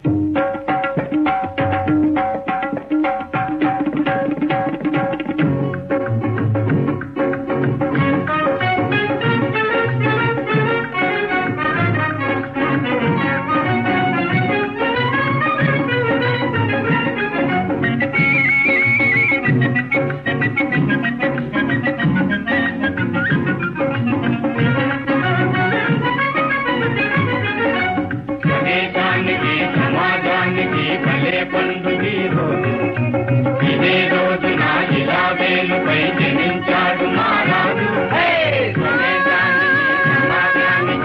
దేశానికి సమాజానికి భలే పండుగ ఈ రోజు ఇదే రోజున ఇలా వేలుపై జనించాడు మహారాజు హే! స్వదేశానికి, సమాజానికి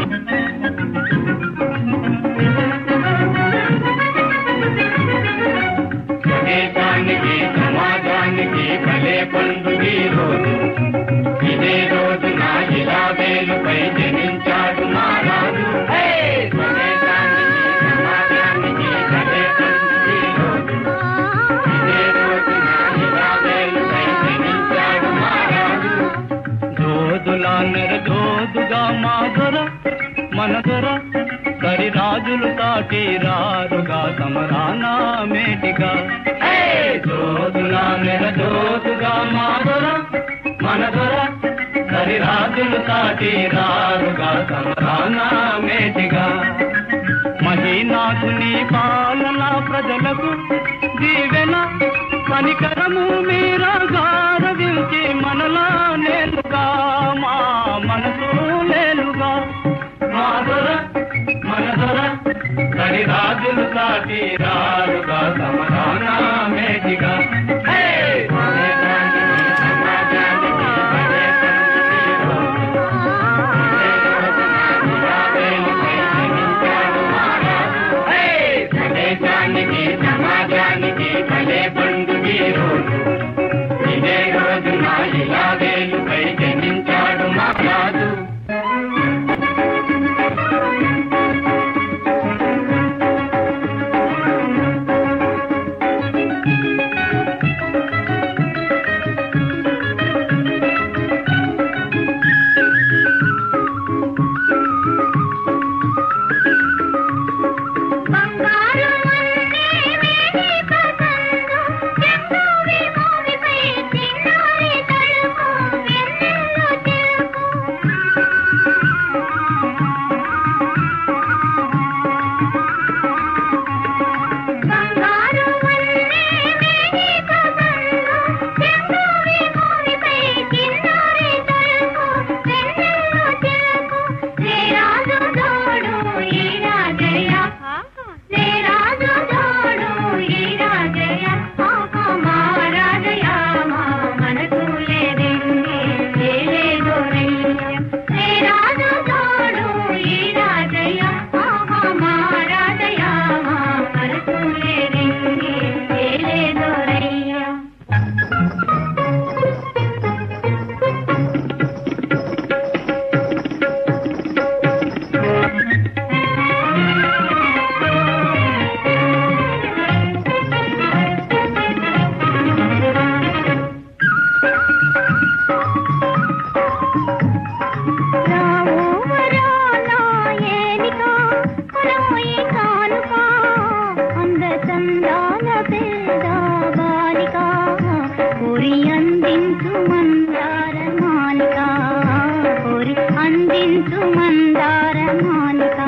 స్వదేశానికి సమాజానికి భలే పండుగ ఈ రోజు ఇదే రోజున ఇలా వేలుపై జనించాడు మహారాజు హే! స్వదేశానికి, సమాజానికి భలే పండుగ ఈ రోజు ఇదే రోజున ఇలా వేలుపై జనించాడు మహారాజు జోదులా నెరజోదుగా మా దొర మన దొర కరి రాజులు తాటి రారుగా సమరానా మేటిగా హే! జోదులా నెరజోదుగా మా దొర మన దొర కరి రాజులు తాటి రారుగా సమరానా మేటిగా మహీనాథుని పాలన ప్రజలకు దీవెన కనికరము మీరా గారవించి మనలా నేలుగా మా మనసు లేలుగా మా దొర మన దొర కరి రాజులు సాటి రారుగా సమరాన మేటిగా హే! స్వదేశానికి, సమాజానికి భలే పండుగ ఈ రోజు. ఇదే రోజున ఇలా వేలుపై జనించాడు మహారాజు హే! స్వదేశానికి సమాజానికి భలే పండుగ ఈ రోజు ఇదే రోజున ఇలా వేలుపై జనించాడు మహారాజు బంగారు వన్నే వేడి పతంగు చెంగు విమోవిపై చిన్నారి తడుకు వెన్నెల్లో చిలుకు బంగారు వన్నే వేడి పతంగు చెంగు విమోవిపై చిన్నారి తడుకు వెన్నెల్లో చిలుకు రే రాజు తోడు ఈ రాజయ్య రే రాజు తోడు ఈ రాజయ్య ఆహా మా రాజయ్య మా మనకు లేదండి లేదు రయ్య రే రాజు తోడు ఈ రాజయ్య ఆహా మా రాజయ్య మా మనకు లేదండి లేదు రయ్య రావో వరాలా ఏలిక కొనమోయి కానుక అంద చందాల పేద బాలిక కోరి అందించు మందార మాలిక కోరి అందించు మందార మాలిక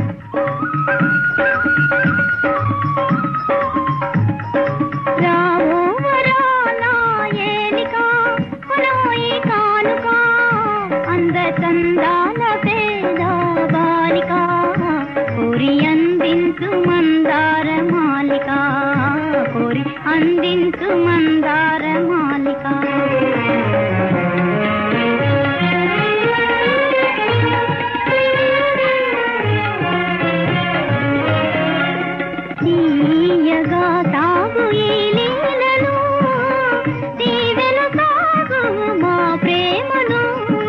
రావో వరాలా ఏలిక కొనమోయి కానుక అంద చందాల పేద బాలిక కోరి అందించు మందార మాలిక కోరి అందించు మందార మాలిక తీయగా సాగు ఈ లీలలు దీవెన సాగు మా ప్రేమను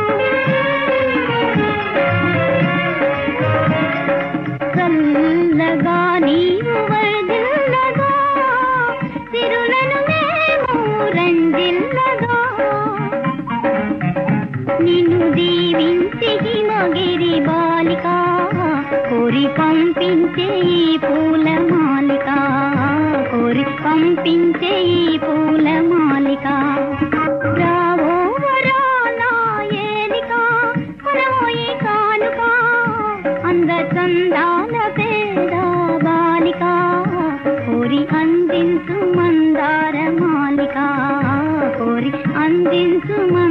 చల్లగా నీవు వర్ధిల్లగా తిరులను మేము రంజిల్లగా నిన్ను దీవించి హిమగిరి బాలిక కోరి పంపించే ఈ పూల మాలిక కనిపించే ఈ పూల మాలిక రావో వరాలా ఏలిక కొరవోయి కానుక అంద చందాల పేద బాలిక కోరి అందించు మందార మాలిక కోరి అందించు మందార